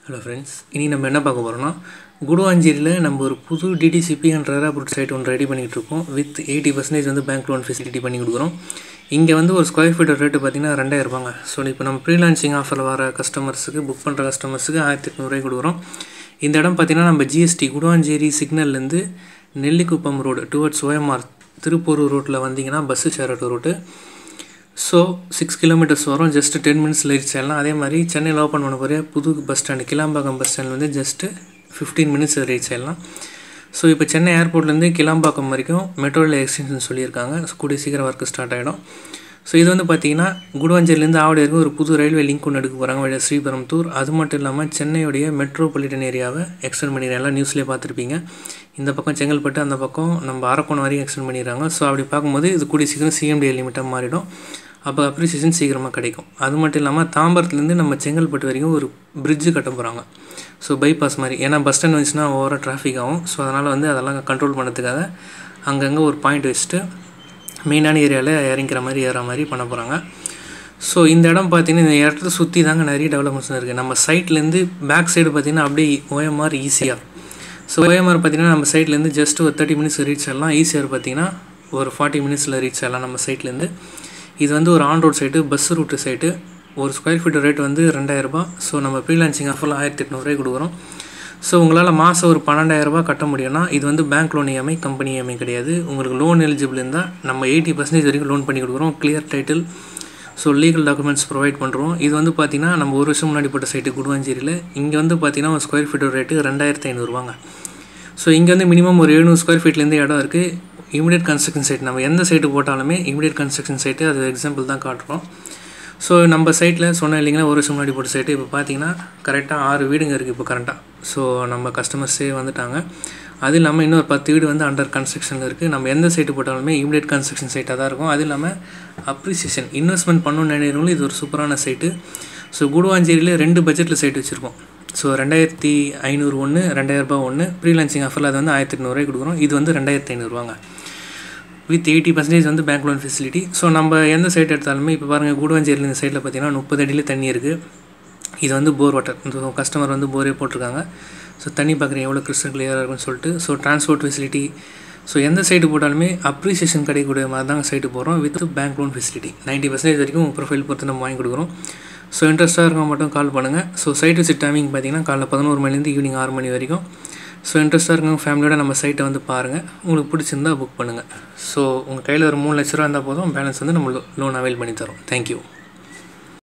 hello friends இனி நம்ம என்ன பார்க்க போகிறோம்னா குடுவாஞ்சேரியில் நம்ம ஒரு புது டிடிசிபி அண்ட் ரேரா புட் சைட் ஒன்று ரெடி பண்ணிகிட்டு இருக்கோம் வித் எயிட்டி பர்சன்டேஜ் வந்து பேங்க் லோன் ஃபெசிலிட்டி பண்ணி கொடுக்குறோம் இங்கே வந்து ஒரு ஸ்கொயர் ஃபீட் ரேட்டு பார்த்தீங்கன்னா ரெண்டாயிரம் ரூபாங்க ஸோ இப்போ நம்ம ப்ரீ லான்ச்சிங் ஆஃபரில் வர கஸ்டமர்ஸுக்கு புக் பண்ணுற கஸ்டமர்ஸுக்கு ஆயிரத்தி எட்நூறுவாய் கொடுக்குறோம் இந்த இடம் பார்த்தீங்கன்னா நம்ம ஜிஎஸ்டி குடுவாஞ்சேரி சிக்னல்லேருந்து Nellikuppam road towards OMR Tiruppur ரோட்டில் வந்தீங்கன்னா பஸ்ஸு சேரட்டு ரோட்டு ஸோ சிக்ஸ் கிலோமீட்டர்ஸ் வரும் ஜஸ்ட் டென் மினிட்ஸில் ரீச் ஆகலாம் அதே மாதிரி சென்னையில் ஓப்பன் பண்ண போகிற புது bus stand Kilambakkam bus stand வந்து ஜஸ்ட்டு ஃபிஃப்டீன் மினிட்ஸ் ரீச் ஆகலாம் ஸோ இப்போ சென்னை ஏர்போர்ட்லேருந்து கிளாம்பாக்கம் வரைக்கும் மெட்ரோவில் எக்ஸ்டென்ஷன் சொல்லியிருக்காங்க ஸோ கூடிய சீக்கிரம் ஒர்க்கு ஸ்டார்ட் ஆகிடும் ஸோ இது வந்து பார்த்தீங்கன்னா குடுவாஞ்சேரிலேருந்து ஆவடி வரைக்கும் ஒரு புது ரயில்வே லிங்க் ஒன்று எடுக்க போகிறாங்க வழியாக ஸ்ரீபெரும்புத்தூர் அது மட்டும் இல்லாமல் சென்னையுடைய மெட்ரோபாலிட்டன் ஏரியாவை எக்ஸ்டெண்ட் பண்ணிடுறாங்க எல்லாம் நியூஸ்லேயே பார்த்துருப்பீங்க இந்த பக்கம் செங்கல்பட்டு அந்த பக்கம் நம்ம அரக்கோணம் வரைக்கும் எக்ஸ்டெண்ட் பண்ணிடுறாங்க ஸோ அப்படி பார்க்கும்போது இது கூடிய சீக்கிரம் சிஎம்டிஏ லிமிட்டாக மாறிடும் அப்போ அப்ரிசியேஷன் சீக்கிரமாக கிடைக்கும் அது மட்டும் இல்லாமல் தாம்பரத்துலேருந்து நம்ம செங்கல்பட்டு வரைக்கும் ஒரு பிரிட்ஜு கட்ட போகிறாங்க ஸோ பைபாஸ் மாதிரி ஏன்னா பஸ் ஸ்டாண்ட் வந்துச்சுன்னா ஓவராக டிராஃபிக் ஆகும் ஸோ அதனால் வந்து அதெல்லாம் கண்ட்ரோல் பண்ணுறதுக்காக அங்கங்கே ஒரு பாயிண்ட் வச்சுட்டு மெயினான ஏரியாவில் இறங்கிற மாதிரி ஏற மாதிரி பண்ண போகிறாங்க ஸோ இந்த இடம் பார்த்தீங்கன்னா இந்த இடத்த சுற்றி தாங்க நிறைய டெவலப்மெண்ட்ஸ் இருக்குது நம்ம சைட்லேருந்து பேக் சைடு பார்த்தீங்கன்னா அப்படியே ஓஎம்ஆர் ஈஸியாக ஸோ ஓஎம்ஆர் பார்த்தீங்கன்னா நம்ம சைட்லேருந்து ஜஸ்ட் ஒரு தேர்ட்டி மினிட்ஸ் ரீச் ஆகலாம் ஈஸியாக பார்த்தீங்கன்னா ஒரு ஃபார்ட்டி மினிட்ஸில் ரீச் ஆகலாம் நம்ம சைட்லேருந்து இது வந்து ஒரு on road site bus route site ஒரு ஸ்கொயர் ஃபீட் ரேட் வந்து ரெண்டாயிரரூபா ஸோ நம்ம ப்ரீ லான்ச்சிங் ஆஃபரில் ஆயிரத்தி எட்நூறுவாய் கொடுக்குறோம் ஸோ உங்களால் மாதம் ஒரு பன்னெண்டாயிரரூபா கட்ட முடியும்னா இது வந்து bank loan EMI company EMI கிடையாது உங்களுக்கு லோன் எலிஜிபிள் இருந்தால் நம்ம எயிட்டி பர்சன்டேஜ் வரைக்கும் லோன் பண்ணி கொடுக்குறோம் clear title so legal documents provide பண்ணுறோம் இது வந்து பார்த்திங்கன்னா நம்ம ஒரு வருஷம் முன்னாடி போட்ட சைட்டு குடுவாஞ்சேரியில் இங்கே வந்து பார்த்திங்கன்னா ஒரு ஸ்கொயர் ஃபீட் ரேட்டு ரெண்டாயிரத்தி ஐநூறுவாங்க ஸோ இங்கே வந்து மினிமம் ஒரு எழுநூறு ஸ்கொயர் ஃபீட்லேருந்து இடம் இருக்குது இமிடியட் கன்ஸ்ட்ரக்ஷன் சைட் நம்ம எந்த சைட்டு போட்டாலுமே இமிடியட் கன்ஸ்ட்ரக்ஷன் சைட்டு அது எக்ஸாம்பிள் தான் காட்டுறோம் ஸோ நம்ம சைட்டில் சொன்ன இல்லைங்களா ஒரு வருஷம் முன்னாடி போட்ட சைட்டு இப்போ பார்த்தீங்கன்னா கரெக்டாக ஆறு வீடுங்க இருக்குது இப்போ கரெக்டாக ஸோ நம்ம கஸ்டமர்ஸே வந்துட்டாங்க அது இல்லாமல் இன்னொரு பத்து வீடு வந்து அண்டர் கன்ஸ்ட்ரக்ஷனில் இருக்குது நம்ம எந்த சைட்டு போட்டாலுமே இமிடியட் கன்ஸ்ட்ரக்ஷன் சைட்டாக தான் இருக்கும் அது இல்லாமல் அப்ரிசியேஷன் இன்வெஸ்ட்மெண்ட் பண்ணணும்னு நினைக்கிறவங்களும் இது ஒரு சூப்பரான சைட்டு ஸோ குடுவாஞ்சேரியில் ரெண்டு பட்ஜெட்டில் சைட் வச்சுருக்கோம் ஸோ ரெண்டாயிரத்தி ஐநூறு ஒன்று ரெண்டாயிரரூபா ஒன்று ப்ரீ லான்ச்சிங் ஆஃபரில் அது வந்து ஆயிரத்தி எட்நூறுவாய் கொடுக்குறோம் இது வந்து ரெண்டாயிரத்தி ஐநூறுவாங்க வித் எயிட்டி பர்சன்டேஜ் வந்து பேங்க் லோன் ஃபெசிலிட்டி ஸோ நம்ம எந்த சைட் எடுத்தாலுமே இப்போ பாருங்கள் கூடுவாஞ்சேரியில் இந்த சைடில் பார்த்தீங்கன்னா முப்பது அடியில் தண்ணி இருக்குது இது வந்து போர் வாட்டர் இந்த கஸ்டமர் வந்து போரே போட்டிருக்காங்க ஸோ தண்ணி பார்க்குறீங்க எவ்வளோ கிறிஸ்டல் கிளியராக இருக்குன்னு சொல்லிட்டு ஸோ டிரான்ஸ்போர்ட் ஃபெசிலிட்டி ஸோ எந்த சைட்டு போட்டாலுமே அப்ரிசியேஷன் கிடைக்கக்கூடிய மாதிரி தான் சைட்டு போகிறோம் with bank loan facility ninety percentage வரைக்கும் உங்கள் ப்ரொஃபைல் பொறுத்து நம்ம வாங்கி கொடுக்குறோம் ஸோ இன்ட்ரெஸ்ட்டாக இருக்க மட்டும் கால் பண்ணுங்கள் ஸோ சைட் விசிட் டைமிங் பார்த்தீங்கன்னா காலைல பதினோரு மணிலேருந்து ஈவினிங் ஆறு மணி வரைக்கும் ஸோ இன்ட்ரெஸ்ட்டாக இருக்கவங்க ஃபேமிலியோட நம்ம சைட்டை வந்து பாருங்கள் உங்களுக்கு பிடிச்சிருந்தா புக் பண்ணுங்கள் ஸோ உங்கள் கையில் ஒரு மூணு லட்ச ரூபா இருந்தால் போதும் பேலன்ஸ் வந்து நம்ம லோன் அவைல் பண்ணி தரோம் தேங்க்யூ